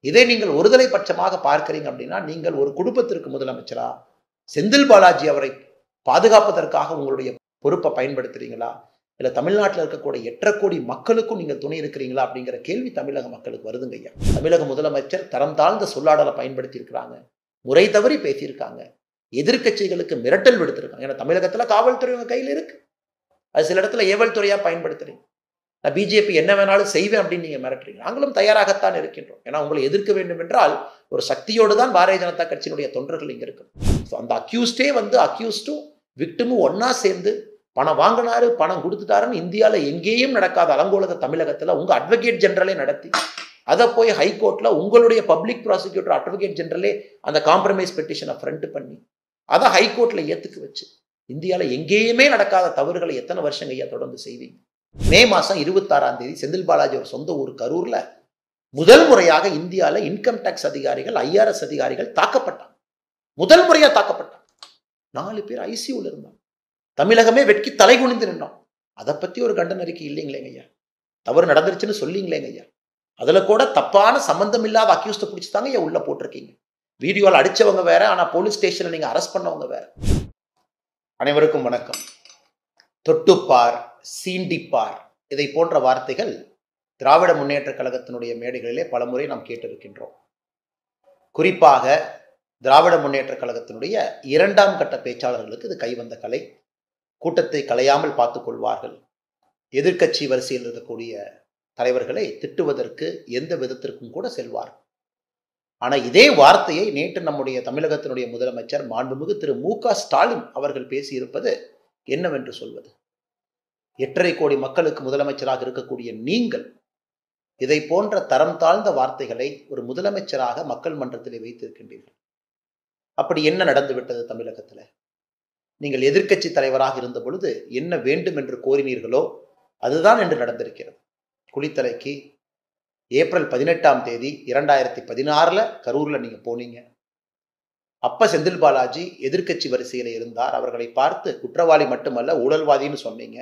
இதை நீங்கள் ஒருதலை பட்சமாக பார்க்கிறீங்க அப்படின்னா நீங்கள் ஒரு குடும்பத்திற்கு முதலமைச்சரா செந்தில் பாலாஜி அவரை பாதுகாப்பதற்காக உங்களுடைய பொறுப்பை பயன்படுத்துறீங்களா இல்ல தமிழ்நாட்டில் இருக்கக்கூடிய எட்டரை கோடி மக்களுக்கும் நீங்கள் துணை இருக்கிறீங்களா அப்படிங்கிற கேள்வி தமிழக மக்களுக்கு வருதுங்க ஐயா தமிழக முதலமைச்சர் தரம் தாழ்ந்த சொல்லாடலை பயன்படுத்தி இருக்கிறாங்க முறை தவறி பேசியிருக்காங்க எதிர்க்கட்சிகளுக்கு மிரட்டல் விடுத்திருக்காங்க ஏன்னா தமிழகத்துல காவல்துறை உங்க கையில் இருக்கு அது சில இடத்துல ஏவல் துறையா பயன்படுத்துறீங்க நான் பிஜேபி என்ன வேணாலும் செய்வேன் அப்படின்னு நீங்க மிரட்டுறீங்க நாங்களும் தயாராகத்தான் இருக்கின்றோம் ஏன்னா உங்களை எதிர்க்க வேண்டும் என்றால் ஒரு சக்தியோடு தான் பாரதிய ஜனதா கட்சியினுடைய தொண்டர்கள் இங்க இருக்கு ஸோ அந்த அக்யூஸ்டே வந்து அக்யூஸ்டும் விக்டிமும் ஒன்னா சேர்ந்து பணம் வாங்கினாரு பணம் கொடுத்துட்டாருன்னு இந்தியாவில் எங்கேயும் நடக்காத அலங்கோலக தமிழகத்தில் உங்க அட்வொகேட் ஜெனரலே நடத்தி அதை போய் ஹைகோர்ட்ல உங்களுடைய பப்ளிக் ப்ராசிக்யூட்டர் அட்வொகேட் ஜெனரலே அந்த காம்ப்ரமைஸ் பெட்டிஷனை ஃப்ரண்ட் பண்ணி அதை ஹைகோர்ட்ல ஏத்துக்கு வச்சு இந்தியாவில் எங்கேயுமே நடக்காத தவறுகளை எத்தனை வருஷங்க ஐயா தொடர்ந்து செய்வீங்க மே மாசம் இருபத்தாறாம் தேதி செந்தில் பாலாஜி ஒரு சொந்த ஊர் கரூர்ல முதல் முறையாக இந்தியாவில் இன்கம் டேக்ஸ் அதிகாரிகள் ஐஆர்எஸ் அதிகாரிகள் தாக்கப்பட்டாங்க முதல் முறையா தாக்கப்பட்டாங்க நாலு பேர் ஐசியூல இருந்தாங்க தமிழகமே வெட்கி தலை குனிந்து நின்றோம் அதை பத்தி ஒரு கண்டன அறிக்கை இல்லைங்களேங்க ஐயா தவறு நடந்துருச்சுன்னு சொல்லிங்களேங்க ஐயா அதுல கூட தப்பான சம்பந்தம் இல்லாத அக்யூஸ்ட பிடிச்சிதாங்க ஐயா உள்ள போட்டிருக்கீங்க வீடியோவில் அடிச்சவங்க வேற ஆனா போலீஸ் ஸ்டேஷன்ல நீங்க அரெஸ்ட் பண்ணவங்க வேற அனைவருக்கும் வணக்கம் தொட்டுப்பார் சீண்டிப்பார் இதை போன்ற வார்த்தைகள் திராவிட முன்னேற்ற கழகத்தினுடைய மேடைகளிலே பலமுறை நாம் கேட்டிருக்கின்றோம் குறிப்பாக திராவிட முன்னேற்ற கழகத்தினுடைய இரண்டாம் கட்ட பேச்சாளர்களுக்கு இது கைவந்த கலை கூட்டத்தை கலையாமல் பார்த்துக் கொள்வார்கள் எதிர்க்கட்சி வரிசையில் இருக்கக்கூடிய தலைவர்களை திட்டுவதற்கு எந்த விதத்திற்கும் கூட செல்வார் ஆனா இதே வார்த்தையை நேற்று நம்முடைய தமிழகத்தினுடைய முதலமைச்சர் மாண்புமிகு திரு மு க ஸ்டாலின் அவர்கள் பேசியிருப்பது என்னவென்று சொல்வது எட்டரை கோடி மக்களுக்கு முதலமைச்சராக இருக்கக்கூடிய நீங்கள் இதை போன்ற தரம் தாழ்ந்த வார்த்தைகளை ஒரு முதலமைச்சராக மக்கள் மன்றத்திலே வைத்திருக்கின்றீர்கள் அப்படி என்ன நடந்து விட்டது தமிழகத்துல நீங்கள் எதிர்க்கட்சி தலைவராக இருந்த பொழுது என்ன வேண்டும் என்று கோரினீர்களோ அதுதான் என்று நடந்திருக்கிறது குளித்தலைக்கு ஏப்ரல் பதினெட்டாம் தேதி இரண்டாயிரத்தி பதினாறுல கரூர்ல நீங்க போனீங்க அப்ப செந்தில் பாலாஜி எதிர்க்கட்சி வரிசையில இருந்தார் அவர்களை பார்த்து குற்றவாளி மட்டுமல்ல ஊழல்வாதின்னு சொன்னீங்க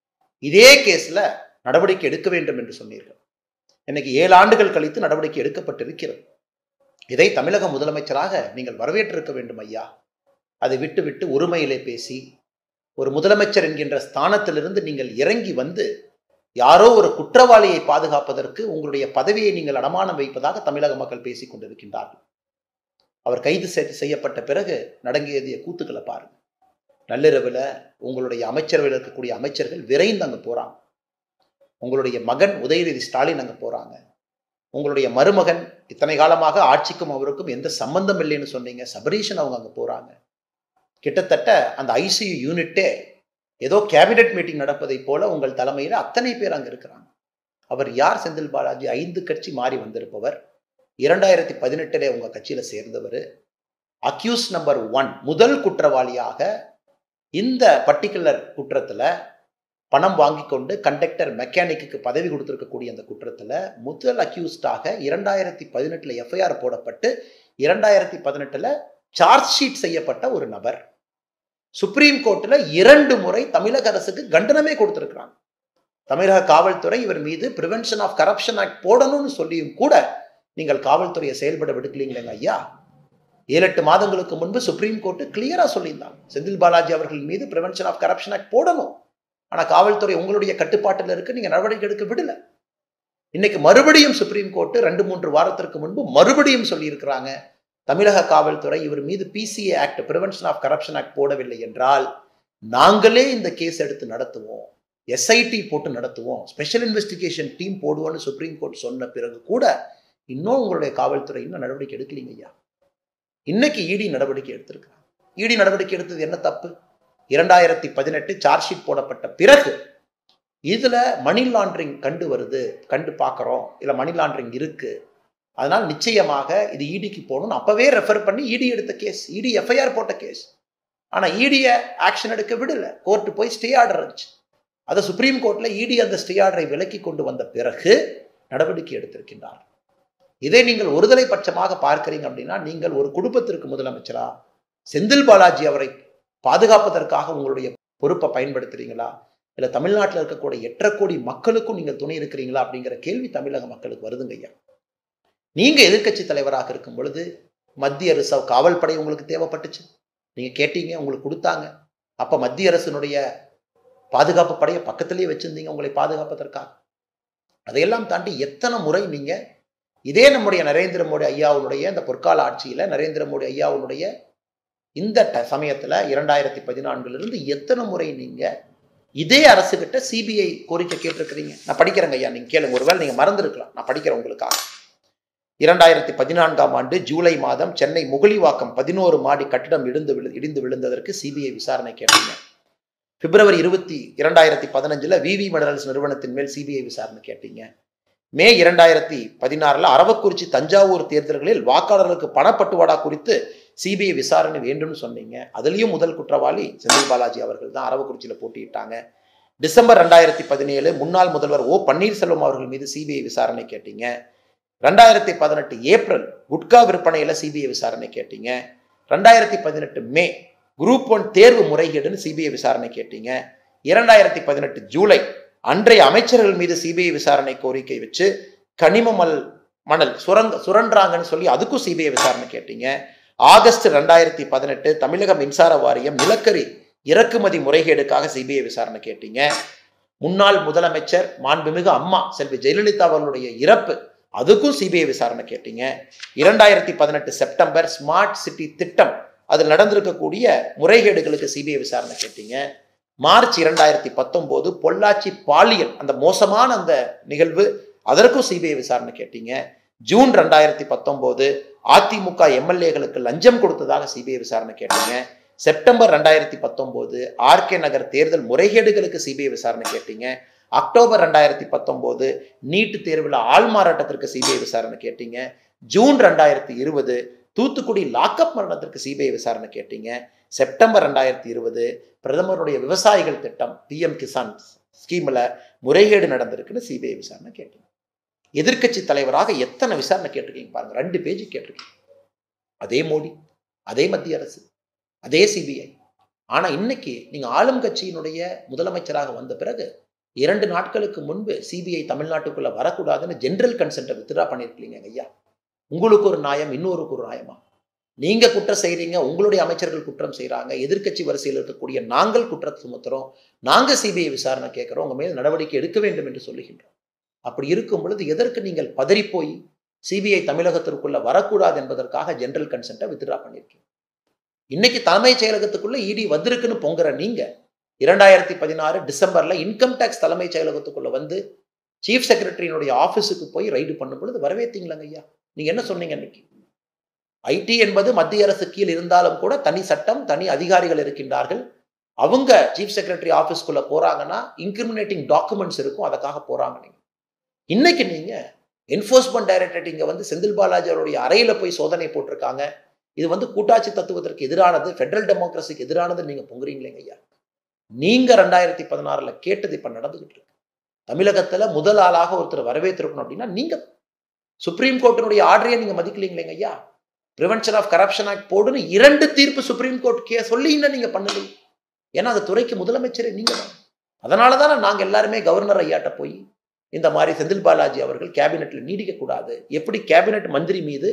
இதே கேஸ்ல நடவடிக்கை எடுக்க வேண்டும் என்று சொன்னீர்கள் இன்னைக்கு ஏழு ஆண்டுகள் கழித்து நடவடிக்கை எடுக்கப்பட்டிருக்கிறது இதை தமிழக முதலமைச்சராக நீங்கள் வரவேற்றிருக்க வேண்டும் ஐயா அதை விட்டு விட்டு ஒருமையிலே பேசி ஒரு முதலமைச்சர் என்கின்ற ஸ்தானத்திலிருந்து நீங்கள் இறங்கி வந்து யாரோ ஒரு குற்றவாளியை பாதுகாப்பதற்கு உங்களுடைய பதவியை நீங்கள் அடமானம் வைப்பதாக தமிழக மக்கள் பேசிக் கொண்டிருக்கின்றார்கள் அவர் கைது செய்யப்பட்ட பிறகு நடங்கியதிய கூத்துக்களை பாருங்க நள்ளிரவுல உங்களுடைய அமைச்சரவையில் இருக்கக்கூடிய அமைச்சர்கள் விரைந்து அங்க போறாங்க உங்களுடைய மகன் உதயநிதி ஸ்டாலின் அங்க போறாங்க உங்களுடைய மருமகன் இத்தனை காலமாக ஆட்சிக்கும் அவருக்கும் எந்த சம்பந்தம் இல்லைன்னு சொன்னீங்க சபரீஷன் அவங்க அங்க போறாங்க கிட்டத்தட்ட அந்த ஐசியு யூனிட்டே ஏதோ கேபினெட் மீட்டிங் நடப்பதை போல உங்கள் தலைமையில் அத்தனை பேர் அங்க இருக்கிறாங்க அவர் யார் செந்தில் பாலாஜி ஐந்து கட்சி மாறி வந்திருப்பவர் இரண்டாயிரத்தி பதினெட்டுல உங்க கட்சியில சேர்ந்தவர் அக்யூஸ் நம்பர் ஒன் முதல் குற்றவாளியாக இந்த பர்டிகுலர் குற்றத்துல பணம் வாங்கி கொண்டு கண்டக்டர் மெக்கானிக்கு பதவி கொடுத்திருக்கக்கூடிய அந்த குற்றத்துல முதல் அக்யூஸ்டாக இரண்டாயிரத்தி பதினெட்டுல எஃப்ஐஆர் போடப்பட்டு இரண்டாயிரத்தி பதினெட்டுல சார்ஜ் ஷீட் செய்யப்பட்ட ஒரு நபர் சுப்ரீம் கோர்ட்ல இரண்டு முறை தமிழக அரசுக்கு கண்டனமே கொடுத்திருக்கிறாங்க தமிழக காவல்துறை இவர் மீது பிரிவென்ஷன் ஆஃப் கரப்ஷன் ஆக்ட் போடணும்னு சொல்லியும் கூட நீங்கள் காவல்துறையை செயல்பட விடுக்கலீங்களேங்க ஐயா ஏழு எட்டு மாதங்களுக்கு முன்பு சுப்ரீம் கோர்ட் கிளியரா சொல்லியிருந்தாங்க செந்தில் பாலாஜி அவர்கள் மீது பிரிவென்ஷன் ஆஃப் கரப்ஷன் ஆக்ட் போடணும் ஆனா காவல்துறை உங்களுடைய கட்டுப்பாட்டில் இருக்கு நீங்க நடவடிக்கை எடுக்க விடல இன்னைக்கு மறுபடியும் சுப்ரீம் கோர்ட் ரெண்டு மூன்று வாரத்திற்கு முன்பு மறுபடியும் சொல்லியிருக்கிறாங்க தமிழக காவல்துறை இவர் மீது PCA act prevention of corruption act போடவில்லை என்றால் நாங்களே இந்த கேஸ் எடுத்து நடத்துவோம் எஸ்ஐடி போட்டு நடத்துவோம் ஸ்பெஷல் இன்வெஸ்டிகேஷன் டீம் போடுவோம்னு சுப்ரீம் கோர்ட் சொன்ன பிறகு கூட இன்னும் உங்களுடைய காவல்துறை இன்னும் நடவடிக்கை எடுக்கலீங்க ஐயா இன்னைக்கு இடி நடவடிக்கை எடுத்திருக்கிறாங்க இடி நடவடிக்கை எடுத்தது என்ன தப்பு இரண்டாயிரத்தி பதினெட்டு சார்ஜ் ஷீட் போடப்பட்ட பிறகு இதுல மணி லாண்டரிங் கண்டு வருது கண்டு பார்க்குறோம் இல்லை மணி லாண்டரிங் இருக்கு அதனால் நிச்சயமாக இது இடிக்கு போகணும்னு அப்பவே ரெஃபர் பண்ணி இடி எடுத்த கேஸ் இடி எஃப்ஐஆர் போட்ட கேஸ் ஆனால் இடியை ஆக்ஷன் எடுக்க விடல கோர்ட்டு போய் ஸ்டே ஆர்டர் இருந்துச்சு அதை சுப்ரீம் கோர்ட்ல இடி அந்த ஸ்டே ஆர்டரை விலக்கி கொண்டு வந்த பிறகு நடவடிக்கை எடுத்திருக்கின்றார் இதை நீங்கள் ஒருதலை பட்சமாக பார்க்கிறீங்க அப்படின்னா நீங்கள் ஒரு குடும்பத்திற்கு முதலமைச்சரா செந்தில் பாலாஜி அவரை பாதுகாப்பதற்காக உங்களுடைய பொறுப்பை பயன்படுத்துறீங்களா இல்லை தமிழ்நாட்டில் இருக்கக்கூடிய எட்டரை கோடி மக்களுக்கும் நீங்கள் துணை இருக்கிறீங்களா அப்படிங்கிற கேள்வி தமிழக மக்களுக்கு வருதுங்க ஐயா நீங்க எதிர்க்கட்சி தலைவராக இருக்கும் பொழுது மத்திய ரிசர்வ் காவல் படை உங்களுக்கு தேவைப்பட்டுச்சு நீங்க கேட்டீங்க உங்களுக்கு கொடுத்தாங்க அப்ப மத்திய அரசினுடைய பாதுகாப்பு படையை பக்கத்திலேயே வச்சிருந்தீங்க உங்களை பாதுகாப்பதற்காக அதையெல்லாம் தாண்டி எத்தனை முறை நீங்க இதே நம்முடைய நரேந்திர மோடி ஐயாவுடைய இந்த பொற்கால ஆட்சியில நரேந்திர மோடி ஐயாவுடைய இந்த ட- சமயத்துல இரண்டாயிரத்தி பதினான்குல இருந்து எத்தனை முறை நீங்க இதே அரசு கிட்ட சிபிஐ கோரிக்கை கேட்டிருக்கிறீங்க நான் படிக்கிறேங்க ஐயா நீங்க கேளுங்க ஒருவேளை நீங்க மறந்துருக்கலாம் நான் படிக்கிறேன் உங்களுக்காக இரண்டாயிரத்தி பதினான்காம் ஆண்டு ஜூலை மாதம் சென்னை முகலிவாக்கம் பதினோரு மாடி கட்டிடம் இடிந்து விழு இடிந்து விழுந்ததற்கு சிபிஐ விசாரணை கேட்டீங்க பிப்ரவரி இருபத்தி இரண்டாயிரத்தி பதினஞ்சுல விவி மினரல்ஸ் நிறுவனத்தின் மேல் சிபிஐ விசாரணை கேட்டீங்க மே இரண்டாயிரத்தி பதினாறுல அரவக்குறிச்சி தஞ்சாவூர் தேர்தல்களில் வாக்காளர்களுக்கு பணப்பட்டுவாடா குறித்து சிபிஐ விசாரணை வேண்டும்னு சொன்னீங்க அதுலயும் முதல் குற்றவாளி செந்தில் பாலாஜி அவர்கள் தான் அரவக்குறிச்சியில போட்டியிட்டாங்க டிசம்பர் ரெண்டாயிரத்தி பதினேழு முன்னாள் முதல்வர் ஓ பன்னீர்செல்வம் அவர்கள் மீது சிபிஐ விசாரணை கேட்டீங்க ரெண்டாயிரத்தி பதினெட்டு ஏப்ரல் குட்கா விற்பனையில சிபிஐ விசாரணை கேட்டீங்க ரெண்டாயிரத்தி பதினெட்டு மே குரூப் ஒன் தேர்வு முறைகேடுன்னு சிபிஐ விசாரணை கேட்டீங்க இரண்டாயிரத்தி பதினெட்டு ஜூலை அன்றைய அமைச்சர்கள் மீது சிபிஐ விசாரணை கோரிக்கை வச்சு கனிம மல் மணல் சுரங்க சுரண்டாங்கன்னு சொல்லி அதுக்கும் சிபிஐ விசாரணை கேட்டீங்க ஆகஸ்ட் ரெண்டாயிரத்தி பதினெட்டு தமிழக மின்சார வாரியம் நிலக்கரி இறக்குமதி முறைகேடுக்காக சிபிஐ விசாரணை கேட்டீங்க முன்னாள் முதலமைச்சர் மாண்புமிகு அம்மா செல்வி ஜெயலலிதா அவர்களுடைய இறப்பு அதுக்கும் சிபிஐ விசாரணை கேட்டீங்க இரண்டாயிரத்தி பதினெட்டு செப்டம்பர் ஸ்மார்ட் சிட்டி திட்டம் அதில் நடந்திருக்கக்கூடிய முறைகேடுகளுக்கு சிபிஐ விசாரணை கேட்டீங்க மார்ச் இரண்டாயிரத்தி பத்தொம்போது பொள்ளாச்சி பாலியல் அந்த மோசமான அந்த நிகழ்வு அதற்கும் சிபிஐ விசாரணை கேட்டீங்க ஜூன் ரெண்டாயிரத்தி பத்தொம்போது அதிமுக எம்எல்ஏகளுக்கு லஞ்சம் கொடுத்ததாக சிபிஐ விசாரணை கேட்டீங்க செப்டம்பர் ரெண்டாயிரத்தி பத்தொம்போது ஆர்கே நகர் தேர்தல் முறைகேடுகளுக்கு சிபிஐ விசாரணை கேட்டீங்க அக்டோபர் ரெண்டாயிரத்தி பத்தொம்போது நீட் தேர்வில் ஆள்மாறாட்டத்திற்கு சிபிஐ விசாரணை கேட்டீங்க ஜூன் ரெண்டாயிரத்தி இருபது தூத்துக்குடி லாக்அப் மரணத்திற்கு சிபிஐ விசாரணை கேட்டீங்க செப்டம்பர் ரெண்டாயிரத்தி இருபது பிரதமருடைய விவசாயிகள் திட்டம் பிஎம் கிசான் ஸ்கீமில் முறைகேடு நடந்திருக்குன்னு சிபிஐ விசாரணை கேட்டீங்க எதிர்க்கட்சி தலைவராக எத்தனை விசாரணை கேட்டிருக்கீங்க பாருங்க ரெண்டு பேஜ் கேட்டிருக்கீங்க அதே மோடி அதே மத்திய அரசு அதே சிபிஐ ஆனா இன்னைக்கு நீங்க ஆளும் கட்சியினுடைய முதலமைச்சராக வந்த பிறகு இரண்டு நாட்களுக்கு முன்பு சிபிஐ தமிழ்நாட்டுக்குள்ள வரக்கூடாதுன்னு ஜெனரல் கன்சென்ட்டை வித்ரா பண்ணியிருக்கீங்க ஐயா உங்களுக்கு ஒரு நியாயம் இன்னொருக்கு ஒரு நியாயமா நீங்க குற்றம் செய்றீங்க உங்களுடைய அமைச்சர்கள் குற்றம் செய்றாங்க எதிர்க்கட்சி வரிசையில் இருக்கக்கூடிய நாங்கள் குற்றத்தை சுமத்துறோம் நாங்க சிபிஐ விசாரணை கேட்கிறோம் உங்க மேல் நடவடிக்கை எடுக்க வேண்டும் என்று சொல்லுகின்றோம் அப்படி இருக்கும் பொழுது எதற்கு நீங்கள் பதறி போய் சிபிஐ தமிழகத்திற்குள்ள வரக்கூடாது என்பதற்காக ஜெனரல் கன்சென்ட்டை வித்ரா பண்ணியிருக்கீங்க இன்னைக்கு தலைமைச் செயலகத்துக்குள்ள இடி வந்திருக்குன்னு பொங்குற நீங்க இரண்டாயிரத்தி பதினாறு டிசம்பர்ல இன்கம் டேக்ஸ் தலைமைச் செயலகத்துக்குள்ள வந்து சீஃப் செக்ரட்டரியினுடைய ஆபீஸுக்கு போய் ரைடு பண்ணும் பொழுது வரவேத்தீங்களாங்க ஐயா நீங்க என்ன சொன்னீங்க இன்னைக்கு ஐடி என்பது மத்திய அரசு கீழ் இருந்தாலும் கூட தனி சட்டம் தனி அதிகாரிகள் இருக்கின்றார்கள் அவங்க சீஃப் செக்ரட்டரி ஆஃபீஸ்க்குள்ள போறாங்கன்னா இன்கிரிமினேட்டிங் டாக்குமெண்ட்ஸ் இருக்கும் அதுக்காக போறாங்க நீங்க இன்னைக்கு நீங்க என்ஃபோர்ஸ்மெண்ட் டைரக்டரேட் இங்க வந்து செந்தில் பாலாஜி அவருடைய அறையில போய் சோதனை போட்டிருக்காங்க இது வந்து கூட்டாட்சி தத்துவத்திற்கு எதிரானது ஃபெடரல் டெமோக்ரஸிக்கு எதிரானது நீங்க பொங்குறீங்களேங்க ஐயா நீங்க ரெண்டாயிரத்தி பதினாறுல கேட்டது இப்ப நடந்துகிட்டு இருக்கு தமிழகத்துல முதல் ஆளாக ஒருத்தர் வரவேற்றிருக்கணும் அப்படின்னா நீங்க சுப்ரீம் கோர்ட்டினுடைய ஆர்டரையே நீங்க மதிக்கலீங்களேங்க ஐயா ப்ரிவென்ஷன் ஆஃப் கரப்ஷன் ஆக்ட் போடுன்னு இரண்டு தீர்ப்பு சுப்ரீம் கோர்ட் கே சொல்லி இன்னும் நீங்க பண்ணல ஏன்னா அந்த துறைக்கு முதலமைச்சரே நீங்க தான் அதனால தானே நாங்க எல்லாருமே கவர்னர் ஐயாட்ட போய் இந்த மாதிரி செந்தில் பாலாஜி அவர்கள் கேபினெட்ல நீடிக்க கூடாது எப்படி கேபினெட் மந்திரி மீது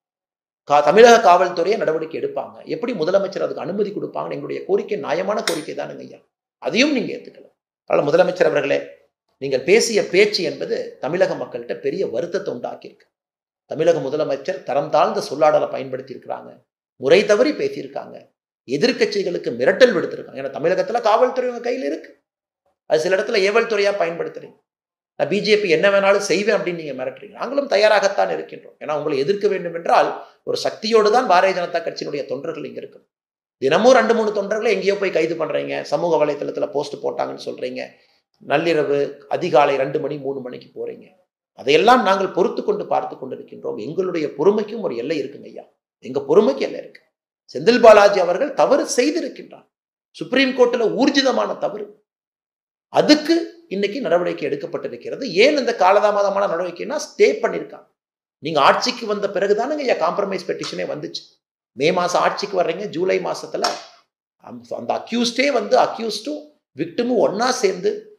கா தமிழக காவல்துறையை நடவடிக்கை எடுப்பாங்க எப்படி முதலமைச்சர் அதுக்கு அனுமதி கொடுப்பாங்கன்னு எங்களுடைய கோரிக்கை நியாயமான கோரிக்கை தானுங்க ஐயா அதையும் நீங்க ஏத்துக்கல அதனால முதலமைச்சர் அவர்களே நீங்கள் பேசிய பேச்சு என்பது தமிழக மக்கள்கிட்ட பெரிய வருத்தத்தை உண்டாக்கியிருக்கு தமிழக முதலமைச்சர் தரம் தாழ்ந்த சொல்லாடலை பயன்படுத்தி இருக்கிறாங்க முறை தவறி பேசியிருக்காங்க எதிர்க்கட்சிகளுக்கு மிரட்டல் விடுத்திருக்காங்க ஏன்னா தமிழகத்துல காவல்துறை உங்க கையில் இருக்கு அது சில இடத்துல ஏவல் துறையா பயன்படுத்துறீங்க நான் பிஜேபி என்ன வேணாலும் செய்வேன் அப்படின்னு நீங்க மிரட்டுறீங்க நாங்களும் தயாராகத்தான் இருக்கின்றோம் ஏன்னா உங்களை எதிர்க்க வேண்டும் என்றால் ஒரு சக்தியோடு தான் பாரதிய ஜனதா கட்சியினுடைய தொண்டர்கள் இங்க இருக்கு தினமும் ரெண்டு மூணு தொண்டர்களை எங்கேயோ போய் கைது பண்றீங்க சமூக வலைத்தளத்துல போஸ்ட் போட்டாங்கன்னு சொல்றீங்க நள்ளிரவு அதிகாலை ரெண்டு மணி மூணு மணிக்கு போறீங்க அதையெல்லாம் நாங்கள் பொறுத்து கொண்டு பார்த்து கொண்டிருக்கின்றோம் எங்களுடைய பொறுமைக்கும் ஒரு எல்லை இருக்குங்க ஐயா எங்க பொறுமைக்கு எல்லை இருக்கு செந்தில் பாலாஜி அவர்கள் தவறு செய்திருக்கின்றார் சுப்ரீம் கோர்ட்டில் ஊர்ஜிதமான தவறு அதுக்கு இன்னைக்கு நடவடிக்கை எடுக்கப்பட்டிருக்கிறது ஏன் இந்த காலதாமதமான நடவடிக்கைனா ஸ்டே பண்ணியிருக்காங்க நீங்க ஆட்சிக்கு வந்த பிறகுதானுங்க ஐயா காம்ப்ரமைஸ் பெட்டிஷனே வந்துச்சு மே மாசம் ஆட்சிக்கு வர்றீங்க ஜூலை மாசத்துல அந்த அக்யூஸ்டே வந்து அக்யூஸ்டும் விக்டிமும் ஒன்னா சேர்ந்து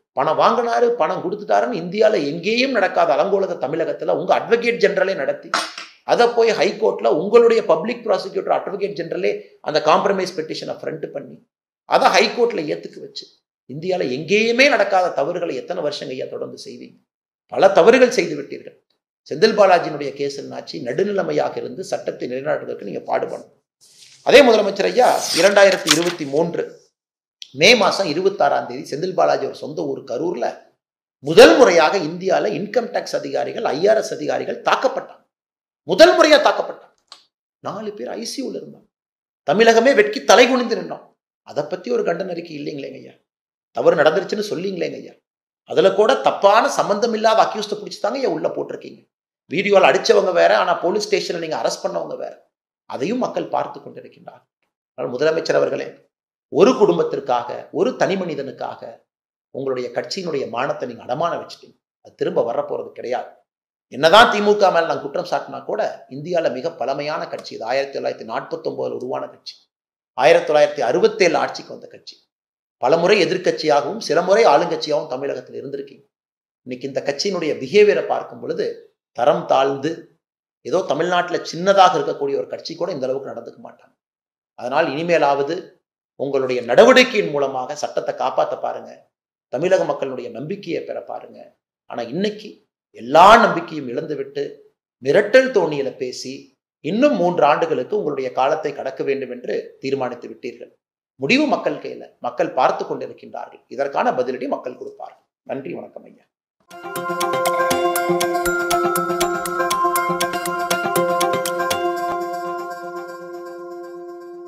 பணம் வாங்கினாரு பணம் கொடுத்துட்டாருன்னு இந்தியாவில் எங்கேயும் நடக்காத அலங்கோலக தமிழகத்தில் உங்க அட்வொகேட் ஜெனரலே நடத்தி அதை போய் ஹைகோர்ட்ல உங்களுடைய பப்ளிக் ப்ராசிக்யூட்டர் அட்வொகேட் ஜெனரலே அந்த காம்ப்ரமைஸ் பெட்டிஷனை ஃப்ரண்ட் பண்ணி அதை ஹைகோர்ட்ல ஏத்துக்க வச்சு இந்தியாவில் எங்கேயுமே நடக்காத தவறுகளை எத்தனை வருஷங்க ஐயா தொடர்ந்து செய்வீங்க பல தவறுகள் செய்து விட்டீர்கள் செந்தில் பாலாஜியினுடைய கேஸ் என்னாச்சு நடுநிலைமையாக இருந்து சட்டத்தை நிலைநாட்டுவதற்கு நீங்க பாடுபடணும் அதே முதலமைச்சர் ஐயா இரண்டாயிரத்தி இருபத்தி மூன்று மே மாசம் இருபத்தாறாம் தேதி செந்தில் பாலாஜி ஒரு சொந்த ஊர் கரூர்ல முதல் முறையாக இந்தியாவில் இன்கம் டேக்ஸ் அதிகாரிகள் ஐஆர்எஸ் அதிகாரிகள் தாக்கப்பட்டாங்க முதல் முறையா தாக்கப்பட்டாங்க நாலு பேர் ஐசியூல இருந்தாங்க தமிழகமே வெட்கி தலை குனிந்து நின்றோம் அதை பத்தி ஒரு கண்டன அறிக்கை இல்லைங்களேங்க ஐயா தவறு நடந்துருச்சுன்னு சொல்லிங்களேங்க ஐயா அதுல கூட தப்பான சம்பந்தம் இல்லாத அக்யூஸ்ட பிடிச்சி தாங்க ஐயா உள்ள போட்டிருக்கீங்க வீடியோவில் அடிச்சவங்க வேற ஆனா போலீஸ் ஸ்டேஷன்ல நீங்க அரெஸ்ட் பண்ணவங்க வேற அதையும் மக்கள் பார்த்து கொண்டிருக்கின்றார் அதனால் முதலமைச்சர் அவர்களே ஒரு குடும்பத்திற்காக ஒரு தனி மனிதனுக்காக உங்களுடைய கட்சியினுடைய மானத்தை நீங்க அடமான வச்சுட்டீங்க அது திரும்ப வரப்போறது கிடையாது என்னதான் திமுக மேல நான் குற்றம் சாட்டினா கூட இந்தியாவில் மிக பழமையான கட்சி இது ஆயிரத்தி தொள்ளாயிரத்தி நாற்பத்தி ஒன்பதுல உருவான கட்சி ஆயிரத்தி தொள்ளாயிரத்தி அறுபத்தி ஏழு ஆட்சிக்கு வந்த கட்சி பல முறை எதிர்கட்சியாகவும் சில முறை ஆளுங்கட்சியாகவும் தமிழகத்தில் இருந்திருக்கீங்க இன்னைக்கு இந்த கட்சியினுடைய பிஹேவியரை பார்க்கும் பொழுது தரம் தாழ்ந்து ஏதோ தமிழ்நாட்டில் சின்னதாக இருக்கக்கூடிய ஒரு கட்சி கூட இந்த அளவுக்கு நடந்துக்க மாட்டாங்க அதனால் இனிமேலாவது உங்களுடைய நடவடிக்கையின் மூலமாக சட்டத்தை காப்பாற்ற பாருங்க தமிழக மக்களுடைய நம்பிக்கையை பெற பாருங்க ஆனா இன்னைக்கு எல்லா நம்பிக்கையும் இழந்துவிட்டு மிரட்டல் தோணியில பேசி இன்னும் மூன்று ஆண்டுகளுக்கு உங்களுடைய காலத்தை கடக்க வேண்டும் என்று தீர்மானித்து விட்டீர்கள் முடிவு மக்கள் கையில மக்கள் பார்த்து கொண்டிருக்கின்றார்கள் இதற்கான பதிலடி மக்கள் கொடுப்பார்கள் நன்றி வணக்கம் ஐயா